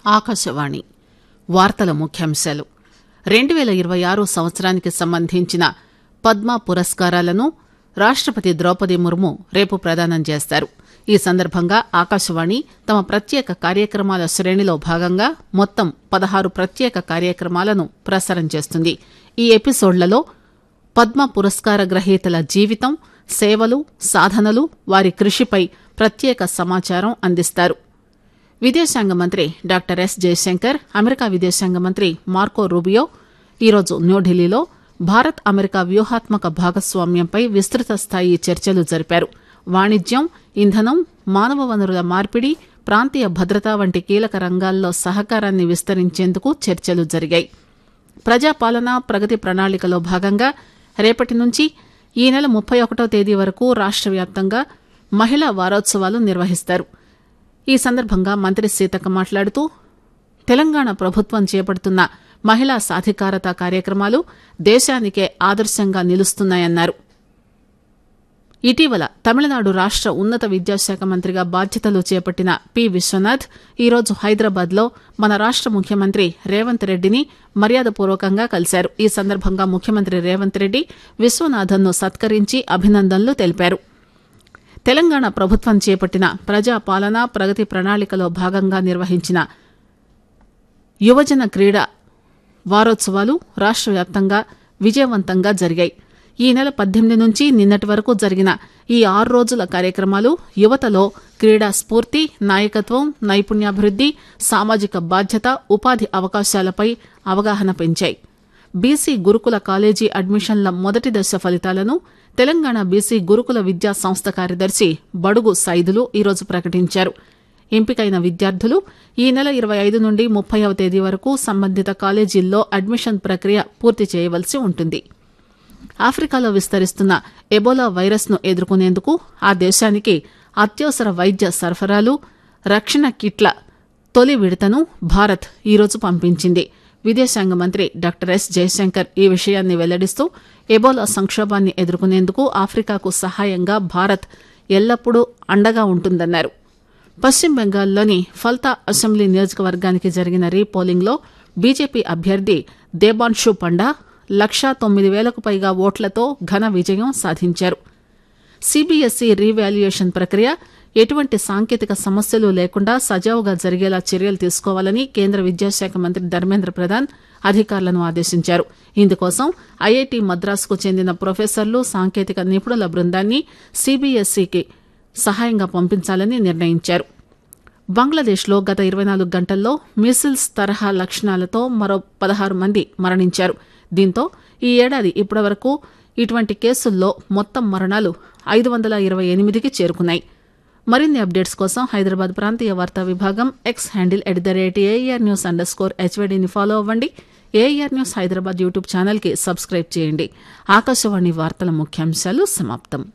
ఆకాశవాణి వార్తల ముఖ్యాంశాలు రెండు పేల ఇరవై ఆరు సంవత్సరానికి సంబంధించిన పద్మ పురస్కారాలను రాష్టపతి ద్రౌపది ముర్ము రేపు ప్రదానం చేస్తారు ఈ సందర్భంగా ఆకాశవాణి తమ ప్రత్యేక కార్యక్రమాల శ్రేణిలో భాగంగా మొత్తం పదహారు ప్రత్యేక కార్యక్రమాలను ప్రసారం చేస్తుంది ఈ ఎపిసోడ్లలో పద్మ పురస్కార గ్రహీతల జీవితం సేవలు సాధనలు వారి కృషిపై ప్రత్యేక సమాచారం అందిస్తారు విదేశాంగ మంత్రి డాక్టర్ ఎస్ జయశంకర్ అమెరికా విదేశాంగ మంత్రి మార్కో రూబియో ఈరోజు న్యూఢిల్లీలో భారత్ అమెరికా వ్యూహాత్మక భాగస్వామ్యంపై విస్తృత స్థాయి చర్చలు జరిపారు వాణిజ్యం ఇంధనం మానవ వనరుల మార్పిడి ప్రాంతీయ భద్రత వంటి కీలక రంగాల్లో సహకారాన్ని విస్తరించేందుకు చర్చలు జరిగాయి ప్రజాపాలన ప్రగతి ప్రణాళికలో భాగంగా రేపటి నుంచి ఈ నెల ముప్పై ఒకటో తేదీ వరకు రాష్ట్ర వ్యాప్తంగా మహిళా వారోత్సవాలు నిర్వహిస్తారు ఈ సందర్భంగా మంత్రి సీతక్క మాట్లాడుతూ తెలంగాణ ప్రభుత్వం చేపడుతున్న మహిళా సాధికారత కార్యక్రమాలు దేశానికే ఆదర్శంగా నిలుస్తున్నాయన్నారు ఇటీవల తమిళనాడు రాష్ట ఉన్నత విద్యాశాఖ మంత్రిగా బాధ్యతలు చేపట్టిన పి విశ్వనాథ్ ఈరోజు హైదరాబాద్ లో మన రాష్ట ముఖ్యమంత్రి రేవంత్ రెడ్డిని మర్యాదపూర్వకంగా కలిశారు ఈ సందర్భంగా ముఖ్యమంత్రి రేవంత్ రెడ్డి విశ్వనాథన్ ను సత్కరించి అభినందనలు తెలిపారు తెలంగాణ ప్రభుత్వం చేపట్టిన ప్రజాపాలన ప్రగతి ప్రణాళికలో భాగంగా నిర్వహించిన యువజన క్రీడా వారోత్సవాలు రాష్ట్ర వ్యాప్తంగా విజయవంతంగా జరిగాయి ఈ నెల పద్దెనిమిది నుంచి నిన్నటి వరకు జరిగిన ఈ ఆరు రోజుల కార్యక్రమాలు యువతలో క్రీడా స్ఫూర్తి నాయకత్వం నైపుణ్యాభివృద్ది సామాజిక బాధ్యత ఉపాధి అవకాశాలపై అవగాహన పెంచాయి బీసీ గురుకుల కాలేజీ అడ్మిషన్ల మొదటి దశ ఫలితాలను తెలంగాణ బీసీ గురుకుల విద్యా సంస్థ కార్యదర్శి బడుగు సైదులు ఈరోజు ప్రకటించారు ఎంపికైన విద్యార్థులు ఈ నెల ఇరవై ఐదు నుండి ముప్పైవ తేదీ వరకు సంబంధిత కాలేజీల్లో అడ్మిషన్ ప్రక్రియ పూర్తి చేయవలసి ఉంటుంది ఆఫ్రికాలో విస్తరిస్తున్న ఎబోలా వైరస్ ను ఎదుర్కొనేందుకు ఆ దేశానికి అత్యవసర వైద్య సరఫరాలు రక్షణ కిట్ల తొలి విడతను భారత్ ఈరోజు పంపించింది విదేశాంగ మంత్రి డాక్టర్ ఎస్ జయశంకర్ ఈ విషయాన్ని వెల్లడిస్తూ ఎబోలా సంక్షోభాన్ని ఎదుర్కొనేందుకు ఆఫ్రికాకు సహాయంగా భారత్ ఎల్లప్పుడూ అండగా ఉంటుందన్నారు పశ్చిమ బెంగాల్లోని ఫల్తా అసెంబ్లీ నియోజకవర్గానికి జరిగిన రీపోలింగ్లో బీజేపీ అభ్యర్థి దేబాన్షు పండా లక్షా తొమ్మిది వేలకు పైగా ఓట్లతో ఘన విజయం సాధించారు సీబీఎస్ఈ రీవాల్యుయేషన్ ప్రక్రియ ఎటువంటి సాంకేతిక సమస్యలు లేకుండా సజావుగా జరిగేలా చర్యలు తీసుకోవాలని కేంద్ర విద్యాశాఖ మంత్రి ధర్మేంద్ర ప్రధాన్ అధికారులను ఆదేశించారు ఇందుకోసం ఐఐటి మద్రాసుకు చెందిన ప్రొఫెసర్లు సాంకేతిక నిపుణుల బృందాన్ని సీబీఎస్ఈకి సహాయంగా పంపించాలని నిర్ణయించారు బంగ్లాదేశ్లో గత ఇరవై నాలుగు గంటల్లో మిసిల్స్ తరహా లక్షణాలతో మరో పదహారు మంది మరణించారు దీంతో ఈ ఏడాది ఇప్పటివరకు ఇటువంటి కేసుల్లో మొత్తం మరణాలు ఐదు వందల ఇరవై ఎనిమిదికి చేరుకున్నాయి మరిన్ని అప్డేట్స్ కోసం హైదరాబాద్ ప్రాంతీయ వార్తా విభాగం X handle at the rate AIR news underscore స్కోర్ హెచ్వైడీని ఫాలో అవ్వండి ఏఆర్ న్యూస్ హైదరాబాద్ యూట్యూబ్ ఛానల్కి సబ్స్క్రైబ్ చేయండి ఆకాశవాణి వార్తల ముఖ్యాంశాలు సమాప్తం